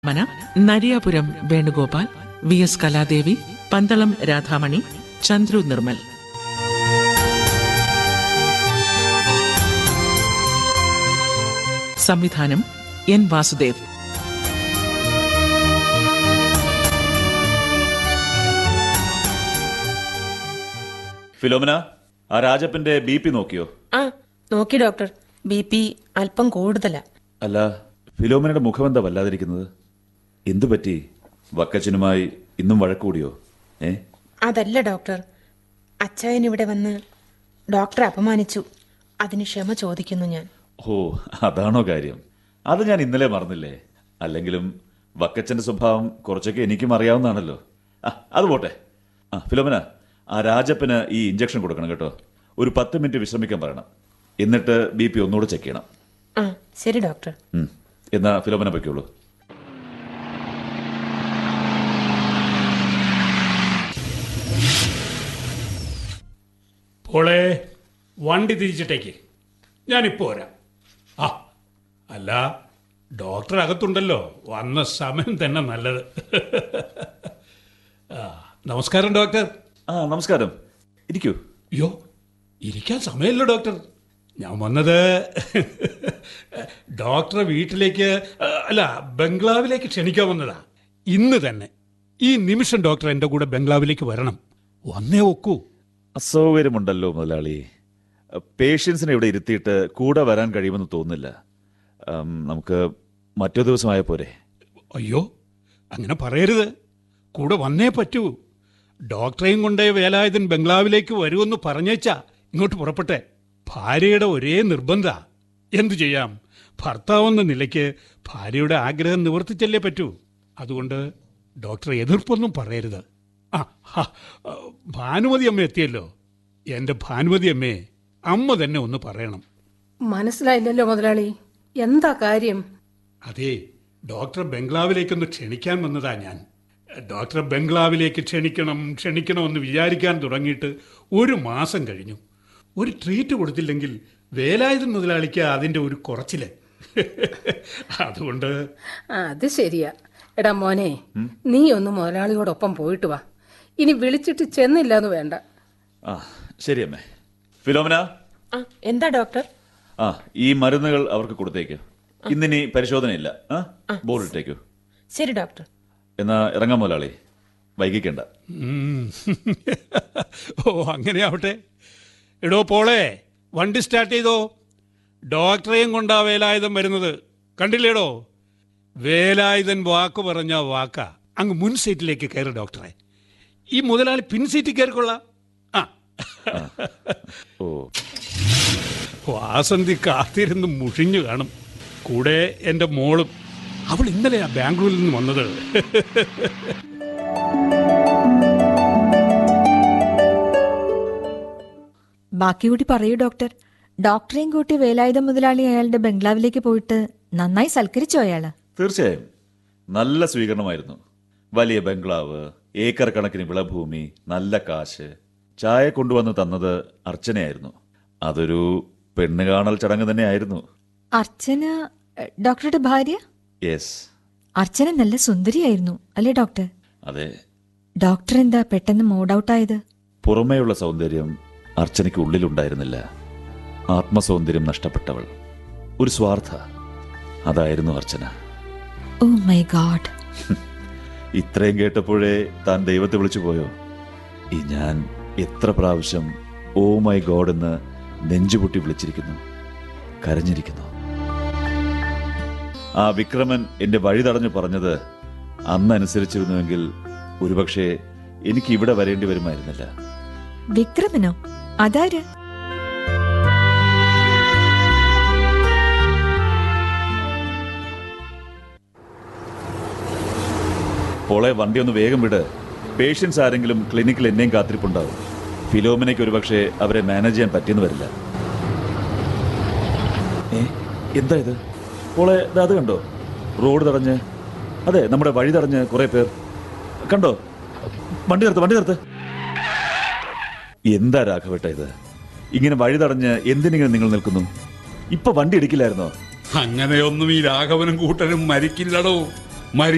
മന Nariyapuram Venugopal V S Kaladevi Pandalam Radhamani Chandru Nirmal സംവിധാനം N Vasudev Philomena ആ രാജപ്പന്റെ B P നോക്കിയോ ആ നോക്കി ഡോക്ടർ ബി പി അല്പം കൂടുതലാ അല്ല ഫിലോമിനയുടെ മുഖം എന്താ വല്ലാതിരിക്കുന്നത് എന്തു പറ്റി വക്കച്ചനുമായി ഇന്നും വഴക്കൂടിയോ ഏ അതല്ല ഡോക്ടർ അച്ചായൻ ഇവിടെ വന്ന് ഡോക്ടറെ അപമാനിച്ചു അതിന് ക്ഷമ ചോദിക്കുന്നു ഞാൻ ഓ അതാണോ കാര്യം അത് ഞാൻ ഇന്നലെ മറന്നില്ലേ അല്ലെങ്കിലും വക്കച്ചന്റെ സ്വഭാവം കുറച്ചൊക്കെ എനിക്കും അറിയാവുന്നതാണല്ലോ ആ അത് പോട്ടെ ആ ഫിലോമിന ആ രാജപ്പന് ഈ ഇഞ്ചക്ഷൻ കൊടുക്കണം കേട്ടോ ഒരു പത്ത് മിനിറ്റ് വിശ്രമിക്കാൻ പറയണം എന്നിട്ട് ബി പി ഒന്നുകൂടെ ചെക്ക് ചെയ്യണം ആ ശരി ഡോക്ടർ ഉം. എന്നാ ഫിലോമിന പൊയ്ക്കോളൂ പോളെ വണ്ടി തിരിച്ചിട്ടേക്ക് ഞാനിപ്പോ വരാം ആ അല്ല ഡോക്ടർ അകത്തുണ്ടല്ലോ വന്ന സമയം തന്നെ നല്ലത് ആ, നമസ്കാരം ഡോക്ടർ ആ നമസ്കാരം ഇരിക്കൂ അയ്യോ ഇരിക്കാൻ സമയമില്ല ഡോക്ടർ ഞാൻ വന്നത് ഡോക്ടറെ വീട്ടിലേക്ക് ആ, അല്ല ബംഗ്ലാവിലേക്ക് ക്ഷണിക്കാൻ വന്നതാ ഇന്ന് തന്നെ ഈ നിമിഷം ഡോക്ടർ എൻ്റെ കൂടെ ബംഗ്ലാവിലേക്ക് വരണം വന്നേ ഒക്കൂ അസൗകര്യമുണ്ടല്ലോ മുതലാളി പേഷ്യൻസിനെ ഇവിടെ ഇരുത്തിയിട്ട് കൂടെ വരാൻ കഴിയുമെന്ന് തോന്നുന്നില്ല ഉം, നമുക്ക് മറ്റു ദിവസമായ പോരെ അയ്യോ അങ്ങനെ പറയരുത് കൂടെ വന്നേ പറ്റൂ ഡോക്ടറെയും കൊണ്ടേ വേലായുധൻ ബംഗ്ലാവിലേക്ക് വരുമെന്ന് പറഞ്ഞേച്ചാ ഇങ്ങോട്ട് പുറപ്പെട്ടെ ഭാര്യയുടെ ഒരേ നിർബന്ധ എന്തു ചെയ്യാം ഭർത്താവെന്ന നിലയ്ക്ക് ഭാര്യയുടെ ആഗ്രഹം നിവർത്തിച്ചല്ലേ പറ്റൂ അതുകൊണ്ട് ഡോക്ടർ എതിർപ്പൊന്നും പറയരുത് ആ ഹാ, ഭാനുമതി അമ്മ എത്തിയല്ലോ എൻ്റെ ഭാനുമതി അമ്മേ അമ്മ തന്നെ ഒന്ന് പറയണം മനസ്സിലായില്ലല്ലോ മുതലാളി എന്താ കാര്യം അതെ ഡോക്ടർ ബംഗ്ലാവിലേക്കൊന്ന് ക്ഷണിക്കാൻ വന്നതാ ഞാൻ ഡോക്ടർ ബംഗ്ലാവിലേക്ക് ക്ഷണിക്കണം ക്ഷണിക്കണമെന്ന് വിചാരിക്കാൻ തുടങ്ങിയിട്ട് ഒരു മാസം കഴിഞ്ഞു ഒരു ട്രീറ്റ് കൊടുത്തില്ലെങ്കിൽ വേലായുധൻ മുതലാളിക്ക് അതിൻ്റെ ഒരു കുറച്ചില് അതുകൊണ്ട് ആ, അത് ശരിയാ എടാ മോനെ നീ ഒന്ന് മുതലാളിയോടൊപ്പം പോയിട്ട് വാ ഇനി വിളിച്ചിട്ട് ചെന്നില്ല എന്ന് വേണ്ട ആ ശരി അമ്മേ ഫിലോമിന ആ എന്താ ഡോക്ടർ ആ ഈ മരുന്നുകൾ അവർക്ക് കൊടുത്തേക്ക് ഇന്നിനി പരിശോധനയില്ല ആ ബോർഡ് ഇട്ടേക്കൂ ശരി ഡോക്ടർ എന്നാ ഇറങ്ങാൻ മുതലാളി വൈകിക്കണ്ട ഉം. ഓ അങ്ങനെ ആവട്ടെ എടോ പോളെ വണ്ടി സ്റ്റാർട്ട് ചെയ്തോ ഡോക്ടറെയും കൊണ്ടാ വേലായുധൻ വരുന്നത് കണ്ടില്ലേടോ വേലായുധൻ വാക്ക് പറഞ്ഞ വാക്കാ അങ്ങ് മുൻ സീറ്റിലേക്ക് കയറി ഡോക്ടറെ ഈ മുതലാളി പിൻ സീറ്റിൽ കയറിക്കൊള്ളാം ആ ഓ വാസന്തി കാത്തിരുന്ന് മുഷിഞ്ഞു കാണും കൂടെ എൻ്റെ മോളും അവൾ ഇന്നലെയാ ബാംഗ്ലൂരിൽ നിന്ന് വന്നത് ബാക്കി കൂടി പറയൂ ഡോക്ടർ ഡോക്ടറെയും കൂട്ടി വേലായുധ മുതലാളി അയാളുടെ ബംഗ്ലാവിലേക്ക് പോയിട്ട് നന്നായി സൽക്കരിച്ചോ അയാള് തീർച്ചയായും നല്ല സ്വീകരണമായിരുന്നു വലിയ ബംഗ്ലാവ് ഏക്കർ കണക്കിന് വിളഭൂമി നല്ല കാശ് ചായ കൊണ്ടുവന്ന് തന്നത് അർച്ചനയായിരുന്നു അതൊരു പെണ്ണ് കാണൽ ചടങ്ങ് തന്നെയായിരുന്നു അർച്ചന എ, ഡോക്ടറുടെ ഭാര്യ യെസ് അർച്ചന നല്ല സുന്ദരിയായിരുന്നു അല്ലേ ഡോക്ടർ അതെ ഡോക്ടർ എന്താ പെട്ടെന്ന് മൂഡ് ഔട്ട് ആയത് പുറമേയുള്ള സൗന്ദര്യം അർച്ചനയ്ക്ക് ഉള്ളിലുണ്ടായിരുന്നില്ല ആത്മസൗന്ദര്യം നഷ്ടപ്പെട്ടവൾ ഒരു സ്വാർത്ഥ അതായിരുന്നു അർച്ചന ഓ മൈ ഗാഡ് ഇത്രയും കേട്ടപ്പോഴേ താൻ ദൈവത്തെ വിളിച്ചു പോയോ ഈ ഞാൻ എത്ര പ്രാവശ്യം ഓ മൈ ഗോഡ് എന്ന് നെഞ്ചുപൊട്ടി വിളിച്ചിരിക്കുന്നു കരഞ്ഞിരിക്കുന്നു ആ വിക്രമൻ എന്റെ വഴി തടഞ്ഞു പറഞ്ഞത് അന്ന് അനുസരിച്ചിരുന്നുവെങ്കിൽ ഒരുപക്ഷെ എനിക്ക് ഇവിടെ വരേണ്ടി വരുമായിരുന്നില്ല വിക്രമനോ അതാര് പോളെ വണ്ടി ഒന്ന് വേഗം വിട് പേഷ്യൻസ് ആരെങ്കിലും ക്ലിനിക്കിൽ എന്നെയും കാത്തിരിപ്പുണ്ടാവും ഫിലോമിനയ്ക്ക് ഒരുപക്ഷെ അവരെ മാനേജ് ചെയ്യാൻ പറ്റിയെന്ന് വരില്ല ഏ എന്താ ഇത് പോളെ ദാ അത് കണ്ടോ റോഡ് തടഞ്ഞ് അതെ നമ്മുടെ വഴി തടഞ്ഞ് കുറെ പേർ കണ്ടോ വണ്ടി നിർത്ത് വണ്ടി നിർത്ത് എന്താ രാഘവേട്ട ഇത് ഇങ്ങനെ വഴി തടഞ്ഞ് എന്തിനിങ്ങനെ നിങ്ങൾ നിൽക്കുന്നു ഇപ്പൊ വണ്ടി ഇടിക്കില്ലായിരുന്നോ അങ്ങനെയൊന്നും ഈ രാഘവനും കൂട്ടനും മരിക്കില്ലടോ